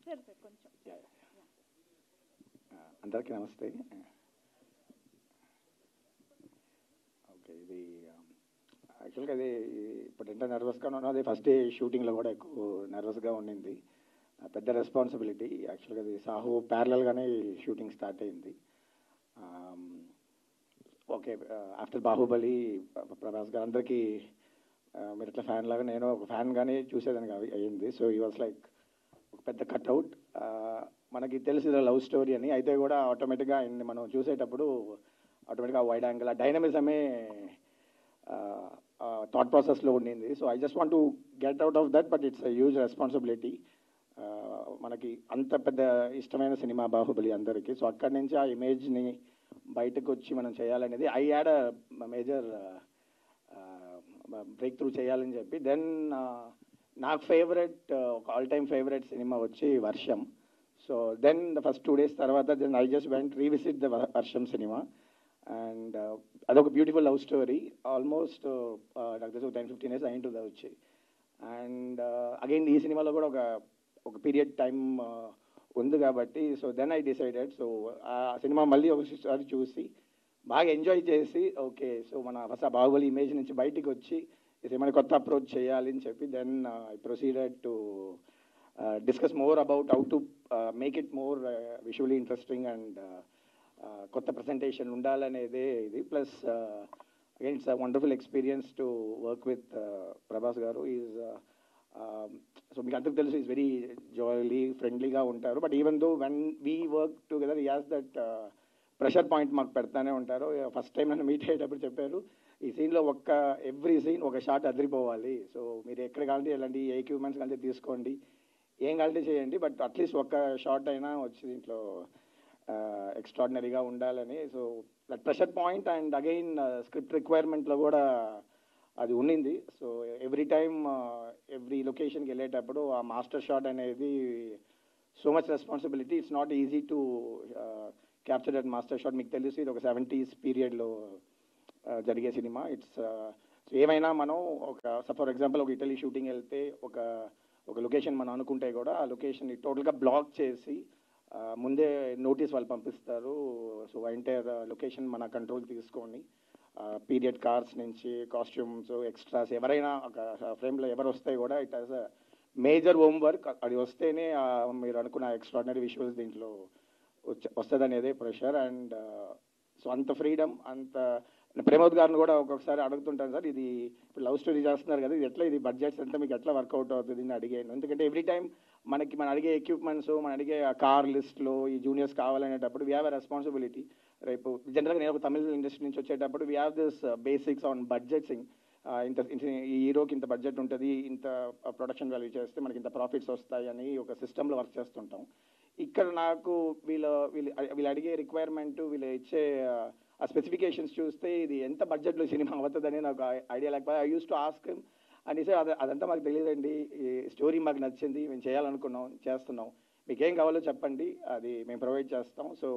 Sir sir కొంచెం అందరికీ నమస్తే ఓకే ఇది యాక్చువల్గా అది ఇప్పుడు ఎంత నర్వస్గా ఉన్నది ఫస్ట్ డే షూటింగ్లో కూడా ఎక్కువ నర్వస్గా ఉండింది ఆ, పెద్ద రెస్పాన్సిబిలిటీ యాక్చువల్గా అది సాహు ప్యారలల్గానే షూటింగ్ స్టార్ట్ అయింది ఓకే ఆఫ్టర్ బాహుబలి ప్రభాస్ గారు అందరికీ ఆ, మీరు ఇట్లా ఫ్యాన్ లాగా నేను ఒక ఫ్యాన్గానే చూసేదానికి అవి అయ్యింది సో ఈ వాస్ లైక్ ఒక పెద్ద కట్అవుట్ మనకి తెలిసిన లవ్ స్టోరీ అని అయితే కూడా ఆటోమేటిక్గా ఆయన్ని మనం చూసేటప్పుడు ఆటోమేటిక్గా వైడ్ యాంగిల్ ఆ డైనమిజమే థాట్ ప్రాసెస్లో ఉండింది so I just want to get out of that but it's huge responsibility మనకి అంత పెద్ద ఇష్టమైన సినిమా బాహుబలి అందరికీ సో అక్కడి నుంచి ఆ ఇమేజ్ని బయటకు వచ్చి మనం చేయాలనేది I had major breakthrough చేయాలని చెప్పి దెన్ నాకు ఫేవరెట్ ఒక ఆల్ టైమ్ ఫేవరెట్ సినిమా వచ్చి Varsham so then the first two days తర్వాత then I just went revisit the Varsham cinema and అదొక బ్యూటిఫుల్ లవ్ స్టోరీ ఆల్మోస్ట్ నాకు తెలిసి ఒక టెన్ ఫిఫ్టీన్ ఇయర్స్ అయింటుంది అది వచ్చి అండ్ అగైన్ ఈ సినిమాలో కూడా ఒక ఒక పీరియడ్ టైం ఉంది కాబట్టి so then I decided so ఆ సినిమా మళ్ళీ ఒకసారి చూసి బాగా ఎంజాయ్ చేసి ఓకే సో మన ఫస్ట్ ఆ బాహుబలి ఇమేజ్ నుంచి బయటికి వచ్చి ఈ సినిమాని కొత్త అప్రోచ్ చేయాలి అని చెప్పి then I proceeded to discuss more about how to make it more visually interesting and కొత్త ప్రజెంటేషన్ ఉండాలనేదే ఇది plus again it's wonderful experience to work with Prabhas garu is so మీకు అందరికి తెలుసు ఈజ్ వెరీ జాయిలీ ఫ్రెండ్లీగా ఉంటారు but even though when we work together as that pressure point మాకు పెడతానే ఉంటారు ఫస్ట్ టైం నన్ను మీట్ అయ్యేటప్పుడు చెప్పారు ఈ సీన్లో ఒక్క ఎవ్రీ సీన్ ఒక షాట్ అదిరిపోవాలి సో మీరు ఎక్కడ కావాలంటే ఎలాంటి ఏ ఎక్విప్మెంట్స్ కావాలంటే తీసుకోండి ఏం కావాలంటే చేయండి బట్ అట్లీస్ట్ ఒక్క షాట్ అయినా వచ్చి దీంట్లో ఎక్స్ట్రాడినరీగా ఉండాలని so that pressure point and again script రిక్వైర్మెంట్లో కూడా అది ఉండింది సో ఎవ్రీ టైమ్ ఎవ్రీ లొకేషన్కి వెళ్ళేటప్పుడు ఆ మాస్టర్ షాట్ అనేది so much responsibility it's not easy to capture that master shot మీకు తెలుసు ఇది ఒక సెవెంటీస్ పీరియడ్లో జరిగే సినిమా ఇట్స్ ఏమైనా మనం ఒక ఫర్ ఎగ్జాంపుల్ ఒక ఇటలీ షూటింగ్ వెళ్తే ఒక ఒక లొకేషన్ మనం అనుకుంటే కూడా ఆ లొకేషన్ని టోటల్గా బ్లాక్ చేసి ఆ, ముందే నోటీస్ వాళ్ళు పంపిస్తారు సో ఎంటైర్ లొకేషన్ మన కంట్రోల్ తీసుకొని పీరియడ్ కార్స్ నుంచి కాస్ట్యూమ్స్ ఎక్స్ట్రాస్ ఎవరైనా ఒక ఫ్రేమ్లో ఎవరు వస్తే కూడా it has a major homework అది వస్తేనే ఆ, మీరు అనుకున్న ఎక్స్ట్రాడినరీ విజువల్స్ దీంట్లో వచ్చ వస్తుంది అనేదే ప్రెషర్ అండ్ సో అంత ఫ్రీడమ్ అంత ప్రమోద్ గారిని కూడా ఒక్కొక్కసారి అడుగుతుంటాను సార్ ఇది ఇప్పుడు లవ్ స్టోరీ చేస్తున్నారు కదా ఇది ఎట్లా ఇది బడ్జెట్స్ ఎంత మీకు ఎట్లా వర్కౌట్ అవుతుంది అని అడిగాను ఎందుకంటే ఎవ్రీ టైం మనకి మనం అడిగే ఎక్విప్మెంట్స్ మనం అడిగే ఆ కార్ లిస్ట్లో ఈ జూనియర్స్ కావాలనేటప్పుడు వీ హ్యావ్ ఎ రెస్పాన్సిబిలిటీ రేపు జనరల్గా నేను ఒక తమిళ ఇండస్ట్రీ నుంచి వచ్చేటప్పుడు we have this basics on బడ్జెట్సింగ్ ఇంత ఇంత- ఈ హీరోకి ఇంత బడ్జెట్ ఉంటుంది ఇంత ప్రొడక్షన్ వాల్యూ చేస్తే మనకి ఇంత ప్రాఫిట్స్ వస్తాయి అని ఒక సిస్టంలో వర్క్ చేస్తుంటాం ఇక్కడ నాకు వీళ్ళ వీళ్ళు వీళ్ళు అడిగే రిక్వైర్మెంట్ వీళ్ళు ఇచ్చే ఆ స్పెసిఫికేషన్స్ చూస్తే ఇది ఎంత బడ్జెట్లో సినిమా అవుతుందని నాకు ఐడియా లేకపోతే ఐ యూస్ టు ఆస్క్ అని సార్ అది అదంతా మాకు తెలియదండి ఈ స్టోరీ మాకు నచ్చింది మేము చేయాలనుకున్నాం చేస్తున్నాం మీకు ఏం కావాలో చెప్పండి అది మేము ప్రొవైడ్ చేస్తాం సో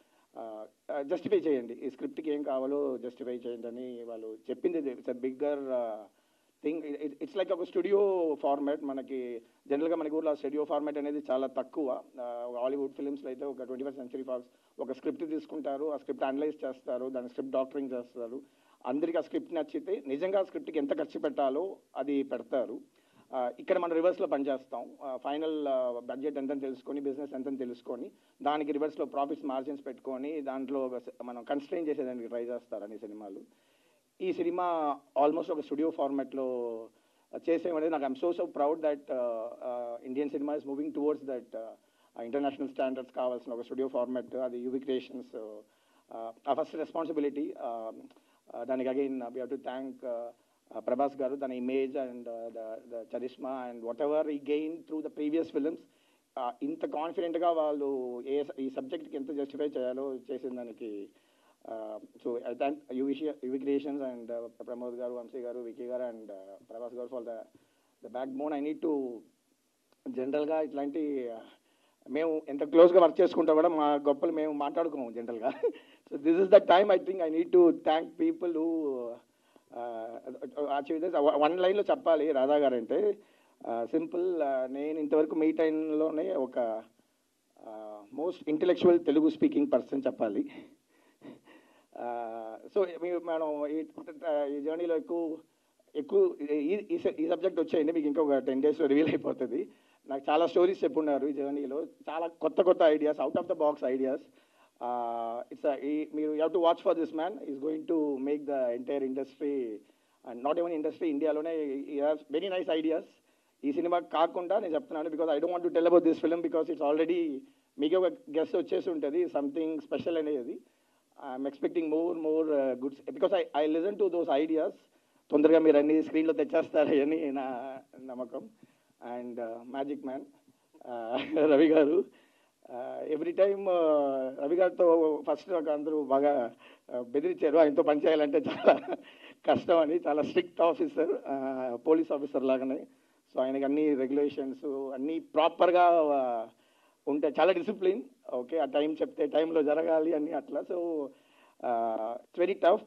జస్టిఫై చేయండి ఈ స్క్రిప్ట్కి ఏం కావాలో జస్టిఫై చేయండి అని వాళ్ళు చెప్పింది it's bigger thing it's like ఒక స్టూడియో ఫార్మాట్ మనకి జనరల్గా మనకి ఊర్లో స్టూడియో ఫార్మాట్ అనేది చాలా తక్కువ హాలీవుడ్ ఫిల్మ్స్లో అయితే ఒక ట్వంటీ ఫస్ట్ సెంచరీ ఫాక్స్ ఒక స్క్రిప్ట్ తీసుకుంటారు ఆ స్క్రిప్ట్ అనలైజ్ చేస్తారు దాని స్క్రిప్ట్ డాక్టరింగ్ చేస్తారు అందరికీ ఆ స్క్రిప్ట్ నచ్చితే నిజంగా ఆ స్క్రిప్ట్కి ఎంత ఖర్చు పెట్టాలో అది పెడతారు ఆ, ఇక్కడ మనం రివర్స్లో పనిచేస్తాం ఫైనల్ బడ్జెట్ ఎంతని తెలుసుకొని బిజినెస్ ఎంతని తెలుసుకొని దానికి రివర్స్లో ప్రాఫిట్స్ మార్జిన్స్ పెట్టుకొని దాంట్లో ఒక స- మనం కన్స్ట్రెయిన్ చేసేదానికి ట్రై చేస్తారని సినిమాలు ఈ సినిమా ఆల్మోస్ట్ ఒక స్టూడియో ఫార్మాట్లో చేసేమనేది నాకు I'm so so proud that Indian cinema is moving towards that international standards కావాల్సిన ఒక స్టూడియో ఫార్మాట్ అది యూవి క్రియేషన్స్ ఆ ఫస్ట్ రెస్పాన్సిబిలిటీ దానికి again we have to thank Prabhas garu తన image and the charisma and whatever he gain through the previous films ఇంత కాన్ఫిడెంట్గా వాళ్ళు ఏ ఈ సబ్జెక్ట్కి ఎంత జస్టిఫై చేయాలో చేసిన దానికి so I thank UV UV creations and Pramod garu Vamsi garu Vicky garu and Prabhas garu for the the backbone I need to జనరల్గా ఇట్లాంటి మేము ఎంత క్లోజ్గా వర్క్ చేసుకుంటా కూడా మా గొప్పలు మేము మాట్లాడుకోము జనరల్గా so this is the time I think I need to thank people who achieve this one లైన్లో చెప్పాలి రాధా గారు అంటే సింపుల్ నేను ఇంతవరకు మీ టైంలోనే ఒక most intellectual Telugu speaking person చెప్పాలి సో మనం ఈ ఈ జర్నీలో ఎక్కువ ఎక్కువ ఈ- ఈ స- ఈ సబ్జెక్ట్ వచ్చేయండి మీకు ఇంకొక టెన్ డేస్లో రివీల్ అయిపోతుంది నాకు చాలా స్టోరీస్ చెప్పున్నారు ఈ జర్నీలో చాలా కొత్త కొత్త ideas out of the box ideas it's ఈ మీరు have to watch for this man is going to make the entire industry and not even industry ఇండియాలోనే వెరీ నైస్ ఐడియాస్ ఈ సినిమా కాకుండా నేను చెప్తున్నాను because I don't want to tell about this film because it's already మీకు ఒక guest వచ్చేసి ఉంటుంది something special అనేది I'm expecting more more goods because I I listen to those ideas తొందరగా మీరు అన్ని స్క్రీన్లో తెచ్చేస్తారని నా నమ్మకం అండ్ మ్యాజిక్ మ్యాన్ రవి గారు ఎవ్రీ టైమ్ రవి గారితో ఫస్ట్ నాకు అందరూ బాగా uh, బెదిరించారు ఆయనతో పనిచేయాలంటే చాలా కష్టం అని చాలా స్ట్రిక్ట్ ఆఫీసర్ పోలీస్ ఆఫీసర్ లాగానే సో ఆయనకి అన్ని రెగ్యులేషన్స్ అన్నీ ప్రాపర్గా ఉంటాయి చాలా డిసిప్లిన్ ఓకే ఆ టైం చెప్తే టైంలో జరగాలి అని అట్లా సో ఇట్స్ వెరీ టఫ్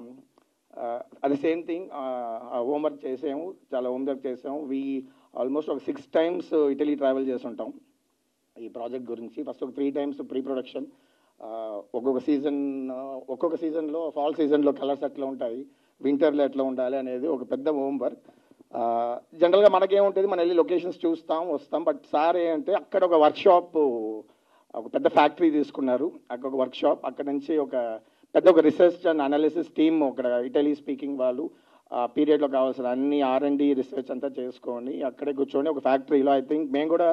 అది సేమ్ థింగ్ హోంవర్క్ చేసాము చాలా హోంవర్క్ చేసాము వీ ఆల్మోస్ట్ ఒక సిక్స్ టైమ్స్ ఇటలీ ట్రావెల్ చేస్తుంటాం ఈ ప్రాజెక్ట్ గురించి ఫస్ట్ ఒక త్రీ టైమ్స్ ప్రీ ప్రొడక్షన్ ఒక్కొక్క సీజన్ ఒక్కొక్క సీజన్లో ఫాల్ సీజన్లో కలర్స్ ఎట్లా ఉంటాయి వింటర్లో ఎట్లా ఉండాలి అనేది ఒక పెద్ద హోంవర్క్ జనరల్గా మనకేముంటుంది మనం వెళ్ళి లొకేషన్స్ చూస్తాం వస్తాం బట్ సార్ ఏంటంటే అక్కడ ఒక వర్క్షాప్ ఒక పెద్ద ఫ్యాక్టరీ తీసుకున్నారు అక్కడ ఒక వర్క్షాప్ అక్కడ నుంచి ఒక పెద్ద ఒక రీసెర్చ్ అండ్ అనాలిసిస్ టీమ్ అక్కడ ఇటలీ స్పీకింగ్ వాళ్ళు ఆ పీరియడ్లో కావాల్సిన అన్ని ఆర్ అండ్ డి రీసెర్చ్ అంతా చేసుకొని అక్కడే కూర్చొని ఒక ఫ్యాక్టరీలో ఐ థింక్ మేము కూడా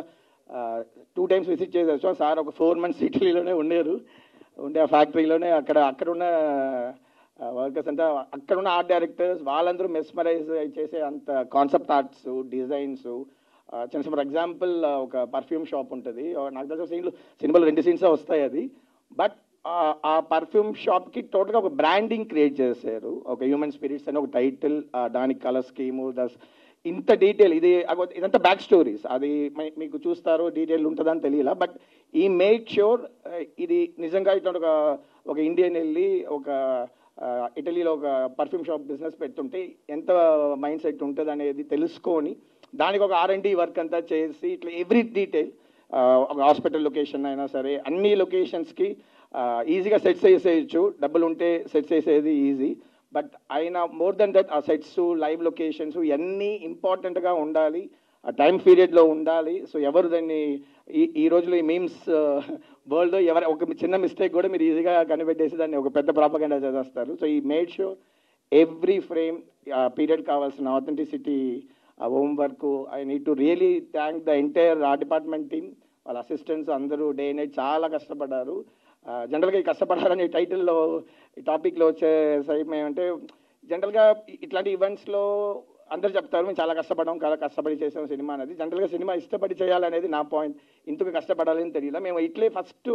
టూ టైమ్స్ విజిట్ చేసి వచ్చాం సార్ ఒక ఫోర్ మంత్స్ ఇటలీలోనే ఉండేరు ఉండే ఆ ఫ్యాక్టరీలోనే అక్కడ అక్కడ ఉన్న వర్కర్స్ అంతా అక్కడ ఉన్న ఆర్ట్ డైరెక్టర్స్ వాళ్ళందరూ మెస్మరైజ్ చేసే అంత కాన్సెప్ట్ ఆర్ట్స్ డిజైన్స్ చిన్న ఫర్ ఎగ్జాంపుల్ ఒక పర్ఫ్యూమ్ షాప్ ఉంటుంది నాకు తెలిసిన సీన్లు సినిమాలో రెండు సీన్స్ వస్తాయి అది బట్ ఆ పర్ఫ్యూమ్ షాప్కి టోటల్గా ఒక బ్రాండింగ్ క్రియేట్ చేశారు ఒక హ్యూమన్ స్పిరిట్స్ అని ఒక టైటిల్ దానికి కలర్ స్కీము దస్ ఇంత డీటెయిల్ ఇది అగో- ఇదంతా బ్యాక్ స్టోరీస్ అది మీ- మీకు చూస్తారు డీటెయిల్ ఉంటుందని తెలియలా బట్ ఈ మేడ్ షూర్ ఇది నిజంగా ఇట్లా ఒక ఒక ఇండియన్ వెళ్ళి ఒక ఆ, ఇటలీలో ఒక పర్ఫ్యూమ్ షాప్ బిజినెస్ పెడుతుంటే ఎంత మైండ్ సెట్ ఉంటుంది అనేది తెలుసుకొని దానికి ఒక ఆర్ అండ్ డి వర్క్ అంతా చేసి ఇట్లా ఎవ్రీ డీటెయిల్ ఒక హాస్పిటల్ లొకేషన్ అయినా సరే అన్ని లొకేషన్స్కి ఈజీగా సెట్స్ వేసేయచ్చు డబ్బులు ఉంటే సెట్స్ వేసేది ఈజీ బట్ అయినా మోర్ దెన్ దట్ ఆ సెట్స్ లైవ్ లొకేషన్స్ ఇవన్నీ ఇంపార్టెంట్గా ఉండాలి ఆ టైం పీరియడ్లో ఉండాలి సో ఎవరు దాన్ని ఈ ఈ రోజులో ఈ మీమ్స్ వరల్డ్లో ఎవరు ఒక చిన్న మిస్టేక్ కూడా మీరు ఈజీగా కనిపెట్టేసి దాన్ని ఒక పెద్ద ప్రాపగండా చేసేస్తారు so he made sure every frame ఆ పీరియడ్ కావాల్సిన ఆథెంటిసిటీ ఆ homework I need to really thank the entire ఆ డిపార్ట్మెంట్ టీమ్ వాళ్ళ అసిస్టెంట్స్ అందరూ డే నైట్ చాలా కష్టపడ్డారు జనరల్గా ఈ కష్టపడారని ఈ టైటిల్లో ఈ టాపిక్లో వచ్చే సైమ్ ఏమంటే జనరల్గా ఇట్లాంటి ఈవెంట్స్లో అందరు చెప్తారు మేము చాలా కష్టపడడం చాలా కష్టపడి చేసాం సినిమా అనేది జనరల్గా సినిమా ఇష్టపడి చేయాలనేది నా పాయింట్ ఇంతకు కష్టపడాలని తెలియదు మేము ఇట్లే ఫస్ట్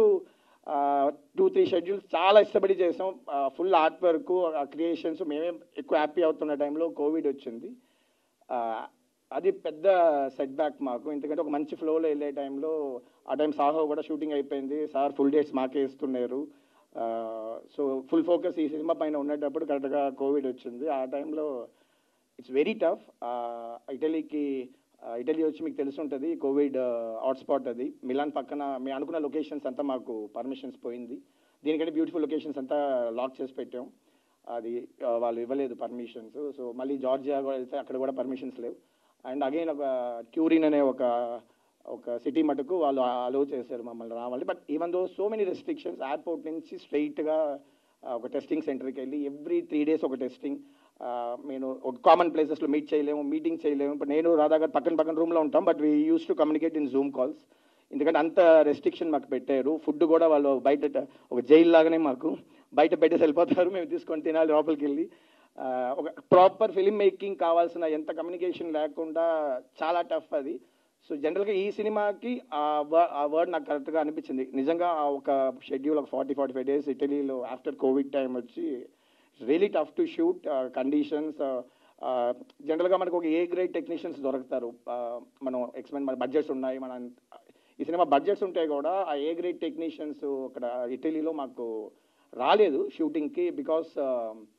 టూ త్రీ షెడ్యూల్స్ చాలా ఇష్టపడి చేసాం ఫుల్ ఆర్ట్ వర్క్ క్రియేషన్స్ మేమే ఎక్కువ హ్యాపీ అవుతున్న టైంలో కోవిడ్ వచ్చింది ఆ, అది పెద్ద సెట్ బ్యాక్ మాకు ఎందుకంటే ఒక మంచి ఫ్లోలో వెళ్ళే టైంలో ఆ టైం సాహో కూడా షూటింగ్ అయిపోయింది సార్ ఫుల్ డేట్స్ మాకే ఇస్తున్నారు సో ఫుల్ ఫోకస్ ఈ సినిమా పైన ఉండేటప్పుడు కరెక్ట్గా కోవిడ్ వచ్చింది ఆ టైంలో ఇట్స్ వెరీ టఫ్ ఇటలీకి ఆ, ఇటలీ వచ్చి మీకు తెలిసి ఉంటుంది కోవిడ్ హాట్స్పాట్ అది మిలాన్ పక్కన మేము అనుకున్న లొకేషన్స్ అంతా మాకు పర్మిషన్స్ పోయింది దీనికంటే బ్యూటిఫుల్ లొకేషన్స్ అంతా లాక్ చేసి పెట్టాం అది ఆ, వాళ్ళు ఇవ్వలేదు పర్మిషన్స్ సో మళ్ళీ జార్జియా కూడా వెళ్తే అక్కడ కూడా పర్మిషన్స్ లేవు అండ్ అగైన్ ఒక ట్యూరిన్ అనే ఒక ఒక సిటీ మటుకు వాళ్ళు అలో చేశారు మమ్మల్ని రావాలి but even though so many restrictions airport నుంచి స్ట్రైట్గా ఒక టెస్టింగ్ సెంటర్కి వెళ్ళి ఎవ్రీ త్రీ డేస్ ఒక టెస్టింగ్ నేను ఒక కామన్ ప్లేసెస్లో మీట్ చేయలేము మీటింగ్ చేయలేము ఇప్పుడు నేను రాధా గారు పక్కన పక్కన రూమ్లో ఉంటాం but we used to communicate in Zoom calls ఎందుకంటే అంత రెస్ట్రిక్షన్ మాకు పెట్టారు ఫుడ్ కూడా వాళ్ళు బయట ట- ఒక జైలు లాగానే మాకు బయట పెట్టేసి వెళ్ళిపోతారు మేము తీసుకొని తినాలి లోపలికి వెళ్ళి ఆ, ఒక ప్రాపర్ ఫిలిం మేకింగ్ కావాల్సిన ఎంత కమ్యూనికేషన్ లేకుండా చాలా టఫ్ అది సో జనరల్గా ఈ సినిమాకి ఆ వ- ఆ వర్డ్ నాకు కరెక్ట్గా అనిపించింది నిజంగా ఆ ఒక షెడ్యూల్ ఒక ఫార్టీ ఫార్టీ ఫైవ్ డేస్ ఇటలీలో ఆఫ్టర్ కోవిడ్ టైం వచ్చి really tough to shoot conditions జనరల్గా మనకు ఒక ఏ గ్రేడ్ టెక్నీషియన్స్ దొరుకుతారు ఆ, మనం ఎక్స్పెండ్ మన బడ్జెట్స్ ఉన్నాయి మన ఈ సినిమా బడ్జెట్స్ ఉంటే కూడా ఆ ఏ గ్రేడ్ టెక్నీషియన్స్ అక్కడ ఇటలీలో మాకు రాలేదు షూటింగ్కి because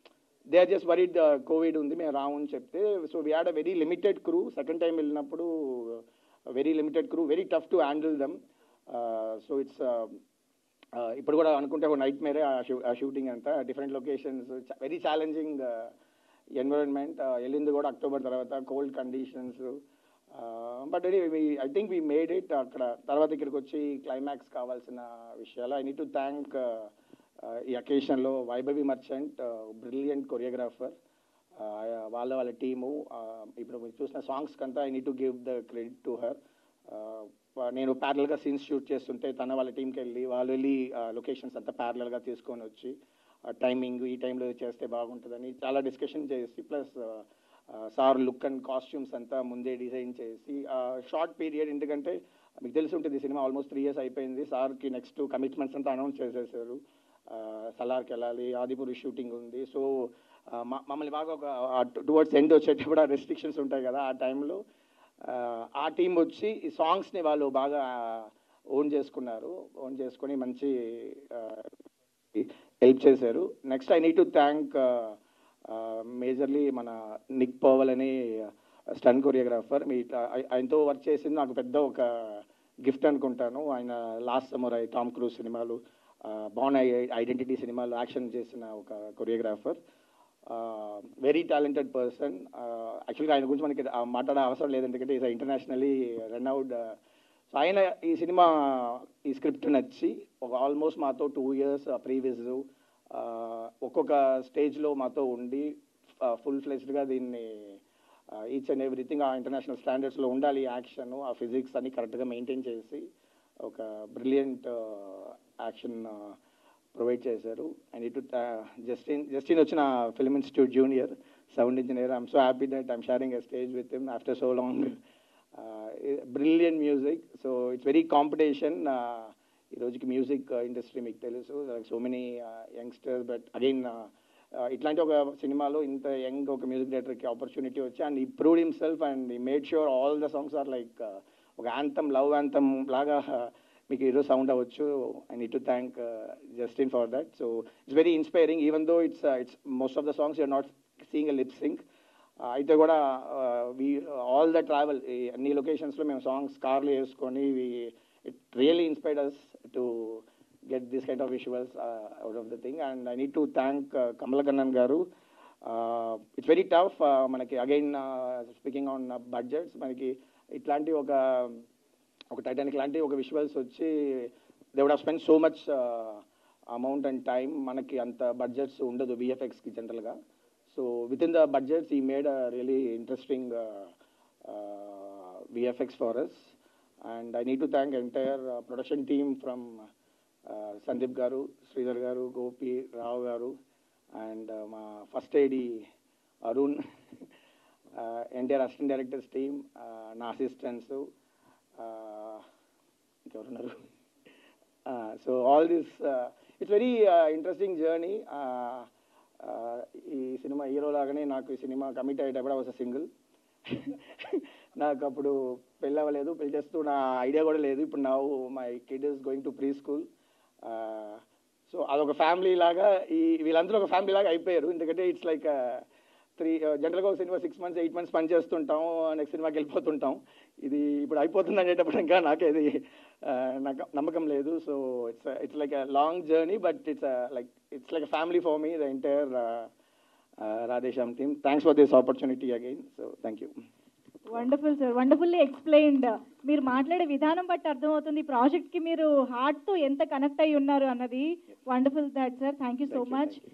they are just worried covid ఉంది మేము రాము అని చెప్తే so we had a very limited crew second time వెళ్ళినప్పుడు very limited crew very tough to handle them so it's ఇప్పుడు కూడా అనుకుంటే ఒక నైట్ మేరే ఆ షూటింగ్ అంతా different locations very challenging environment వెళ్ళింది కూడా అక్టోబర్ తర్వాత cold conditions but I think we made it అక్కడ తర్వాత ఇక్కడికి వచ్చి క్లైమాక్స్ కావాల్సిన విషయాలు ఐ నీడ్ టు థ్యాంక్ ఈ అకేషన్లో వైభవి మర్చెంట్ బ్రిలియంట్ కొరియోగ్రాఫర్ వాళ్ళ వాళ్ళ టీము ఇప్పుడు మీరు చూసిన సాంగ్స్ కంతా I need to give the credit to her నేను ప్యారల్గా సీన్స్ షూట్ చేస్తుంటే తన వాళ్ళ టీంకి వెళ్ళి వాళ్ళు వెళ్ళి లొకేషన్స్ అంతా ప్యారలల్గా తీసుకొని వచ్చి టైమింగ్ ఈ టైంలో చేస్తే బాగుంటుందని చాలా డిస్కషన్ చేసి plus sir look and costumes అంతా ముందే డిజైన్ చేసి షార్ట్ పీరియడ్ ఎందుకంటే మీకు తెలిసి ఉంటుంది సినిమా ఆల్మోస్ట్ త్రీ ఇయర్స్ అయిపోయింది సార్కి నెక్స్ట్ కమిట్మెంట్స్ అంతా అనౌన్స్ చేసేసారు సలార్కి వెళ్ళాలి ఆదిపురి షూటింగ్ ఉంది సో మమ్మల్ని బాగా ఒక టువర్డ్స్ ఎండ్ వచ్చేటప్పుడు ఆ రెస్ట్రిక్షన్స్ ఉంటాయి కదా ఆ టైంలో ఆ టీం వచ్చి ఈ సాంగ్స్ని వాళ్ళు బాగా ఓన్ చేసుకున్నారు ఓన్ చేసుకొని మంచి హెల్ప్ చేశారు next I need to thank majorly మన నిక్ పవల్ అని స్టన్ కొరియోగ్రాఫర్ మీ ఆయ- ఆయనతో వర్క్ చేసింది నాకు పెద్ద ఒక గిఫ్ట్ అనుకుంటాను ఆయన లాస్ట్ సమ్మర్ టామ్ క్రూజ్ సినిమాలు బాన్ ఐడెంటిటీ సినిమాలు యాక్షన్ చేసిన ఒక కొరియోగ్రాఫర్ వెరీ టాలెంటెడ్ పర్సన్ యాక్చువల్గా ఆయన గురించి మనకి ఆ మాట్లాడే అవసరం లేదు ఎందుకంటే ఈజ్ ఇంటర్నేషనలీ రన్అవుట్ సో ఆయన ఈ సినిమా ఈ స్క్రిప్ట్ నచ్చి ఒక ఆల్మోస్ట్ మాతో టూ ఇయర్స్ ప్రీవియస్ ఒక్కొక్క స్టేజ్లో మాతో ఉండి ఫుల్ ఫ్లెజ్డ్గా దీన్ని ఈచ్ అండ్ ఎవ్రీథింగ్ ఆ ఇంటర్నేషనల్ స్టాండర్డ్స్లో ఉండాలి యాక్షన్ ఆ ఫిజిక్స్ అన్ని కరెక్ట్గా మెయింటైన్ చేసి ఒక బ్రిలియంట్ యాక్షన్ ప్రొవైడ్ చేశారు అండ్ ఇటు జస్టిన్ జస్టిన్ వచ్చిన film institute junior sound engineer I'm so happy that I'm sharing a stage with him after so long brilliant music so it's very competition ఈ రోజుకి music industry మీకు తెలుసు so many youngsters but again ఇట్లాంటి ఒక సినిమాలో ఇంత young ఒక music డైరెక్టర్కి ఆపర్చునిటీ వచ్చి and he proved himself and he made sure all the songs are like ఒక యాంథమ్ లవ్ యాంథమ్ లాగా మీకు ఈరోజు సౌండ్ అవ్వచ్చు I need to thank Justin for that so it's very inspiring even though it's it's most of the songs you're not seeing a lip sync అయితే కూడా we all the travel అన్ని లొకేషన్స్లో మేము songs కార్లు వేసుకొని we it really inspired us to get this kind of visuals out of the thing and I need to thank Kamalakannan garu it's very tough మనకి again speaking on budgets మనకి ఇట్లాంటి ఒక ఒక Titanic లాంటి ఒక విజువల్స్ వచ్చి they would have spend so much amount and time మనకి అంత బడ్జెట్స్ ఉండదు విఎఫ్ఎక్స్కి జనరల్గా so within the budgets he made a really interesting VFX far us and I need to thank entire production team from Sandeep garu Sridhar garu Gopi Rao garu and మా first AD Arun NTR assistant directors team నా assistants ఇంకెవరున్నారు so all this it's very interesting journey ఈ cinema hero లాగానే నాకు ఈ సినిమా commit అయ్యేటప్పుడు was single నాకు అప్పుడు పెళ్ళి అవ్వలేదు పెళ్లి చేస్తూ నా ఐడియా కూడా లేదు ఇప్పుడు నా my kid is going to preschool so అదొక ఫ్యామిలీ లాగా ఈ వీళ్ళందరూ ఒక ఫ్యామిలీ లాగా అయిపోయారు ఎందుకంటే ఇట్స్ లైక్ త్రీ జనరల్గా ఒక cinema six months eight months పని చేస్తుంటాం నెక్స్ట్ సినిమాకి వెళ్ళిపోతుంటాం ఇది ఇప్పుడు అయిపోతుంది అనేటప్పుడు ఇంకా నాకు ఇది నాకు నమ్మకం లేదు so it's it's like a long journey but it's like it's like a family for me the entire Radhe Shyam team thanks for this opportunity again so thank you wonderful sir wonderfully explained మీరు మాట్లాడే విధానం బట్టి అర్థమవుతుంది ఈ project కి మీరు heart తో ఎంత కనెక్ట్ అయి ఉన్నారు అన్నది wonderful that sir thank you so Thank you, much thank you.